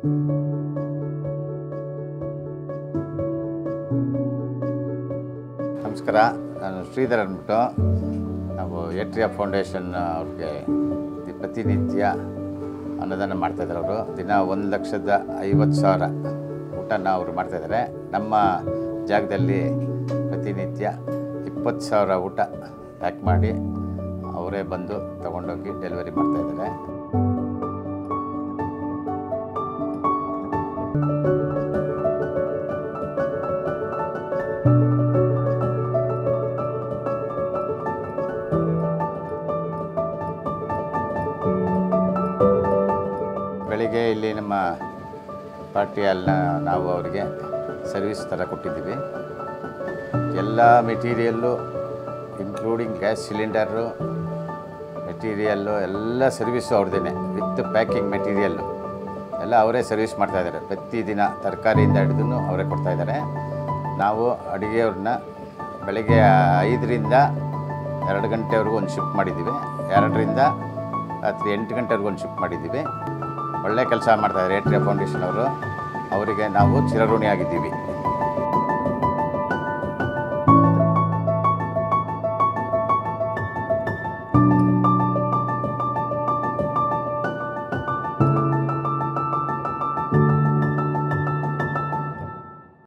ನಮಸ್ಕಾರ ನಾನು ಶ್ರೀಧರ್ ಅಂದ್ಬಿಟ್ಟು ನಾವು ಏಟ್ರಿಯಾ ಫೌಂಡೇಶನ್ ಅವ್ರಿಗೆ ದಿ- ಪ್ರತಿನಿತ್ಯ ಅನ್ನದಾನ ಮಾಡ್ತಾಯಿದ್ದಾರೆ ಅವರು ದಿನ ಒಂದು ಲಕ್ಷದ ಐವತ್ತು ಸಾವಿರ ಊಟನ ಅವರು ಮಾಡ್ತಾಯಿದ್ದಾರೆ ನಮ್ಮ ಜಾಗದಲ್ಲಿ ಪ್ರತಿನಿತ್ಯ ಇಪ್ಪತ್ತು ಸಾವಿರ ಊಟ ಪ್ಯಾಕ್ ಮಾಡಿ ಅವರೇ ಬಂದು ತಗೊಂಡೋಗಿ ಡೆಲಿವರಿ ಮಾಡ್ತಾಯಿದ್ದಾರೆ ಬೆಳಿಗ್ಗೆ ಇಲ್ಲಿ ನಮ್ಮ ಪಾರ್ಟಿಯಲ್ಲ ನಾವು ಅವರಿಗೆ ಸರ್ವಿಸ್ ಥರ ಕೊಟ್ಟಿದ್ದೀವಿ ಎಲ್ಲ material including gas cylinder material ಎಲ್ಲ ಸರ್ವಿಸು ಅವ್ರದ್ದೇ ವಿತ್ ಪ್ಯಾಕಿಂಗ್ ಮೆಟೀರಿಯಲ್ಲು ಎಲ್ಲ ಅವರೇ ಸರ್ವಿಸ್ ಮಾಡ್ತಾಯಿದ್ದಾರೆ ಪ್ರತಿದಿನ ತರಕಾರಿಯಿಂದ ಹಿಡಿದು ಅವರೇ ಕೊಡ್ತಾಯಿದ್ದಾರೆ ನಾವು ಅಡುಗೆಯವ್ರನ್ನ ಬೆಳಗ್ಗೆ ಐದರಿಂದ ಎರಡು ಗಂಟೆವರೆಗೂ ಒಂದು ಶಿಫ್ಟ್ ಮಾಡಿದ್ದೀವಿ ಎರಡರಿಂದ ರಾತ್ರಿ ಎಂಟು ಗಂಟೆವರೆಗೂ ಒಂದು ಶಿಫ್ಟ್ ಮಾಡಿದ್ದೀವಿ ಒಳ್ಳೆ ಕೆಲಸ ಮಾಡ್ತಾಯಿದ್ದಾರೆ ಏಟ್ರಿಯಾ ಫೌಂಡೇಶನ್ ಅವರು ಅವರಿಗೆ ನಾವು ಚಿರಋಣಿಯಾಗಿದ್ದೀವಿ